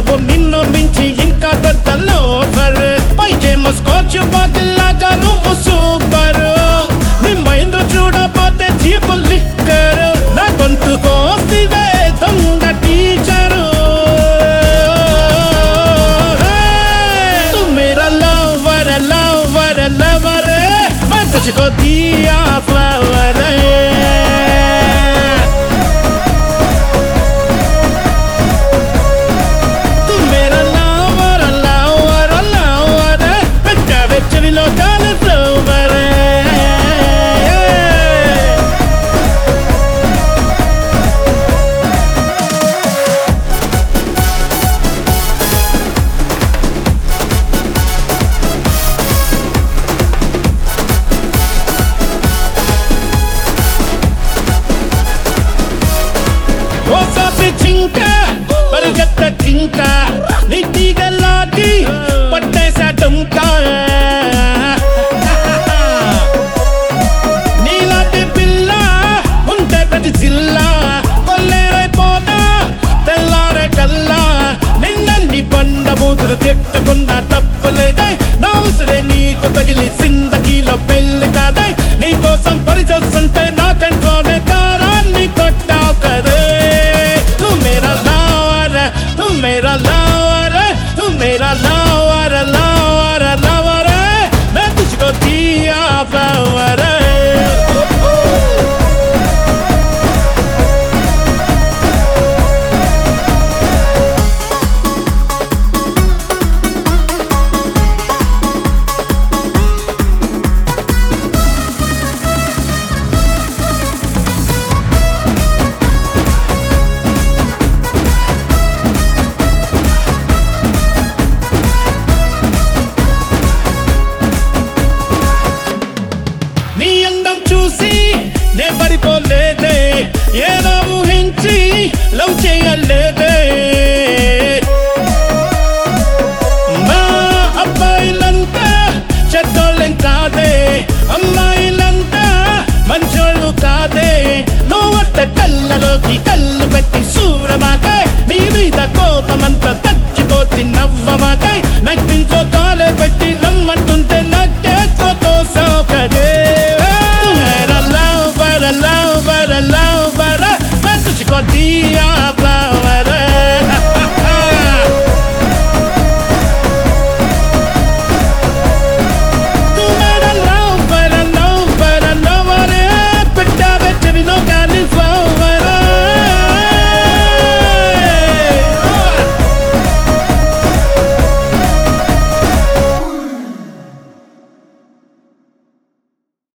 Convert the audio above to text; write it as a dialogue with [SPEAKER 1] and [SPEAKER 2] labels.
[SPEAKER 1] నువ్వు నిన్ను మించి ఇంకా పెద్ద లోఫర్ పైచేమో స్కాచ్ బాటిల్ లాగా నువ్వు సూపర్ నీ మైండ్ చూడపోతే చీపు లిక్కర్ నా గొంతు కోసివే దొంగ టీచరు तू मेरा lover lover lover मैं तुझको दिया flower तू मेरा lover lover lover मैं कावे चविलो काल flower ఓసారి చింక పరిగెత్త చింక నీటిగలాటి పట్టేసా డుంక నీలాంటి పిల్ల ఉంటే ప్రతి జిల్లా కొల్లేరైపోతా తెల్లారే కల్లా నిన్నన్ని బండ మూతులు తిట్టకుండా తప్పులేదే నా ఉసిరే నీకు తగిలి సిందకీలో పెళ్లి కాదే నీకోసం పరిచొస్తుంటే నా కంట్లోనే కారాన్ని కొట్టావు కదే తు మేరా లావర్ తు మేరా లావర్ తు మేరా లావర్ లావర్ లావర్ मैं तुझको दिया फ्लावर నీ అందం చూసి నే పడిపోలేదే ఏదో ఊహించి లవ్ చేయలేదే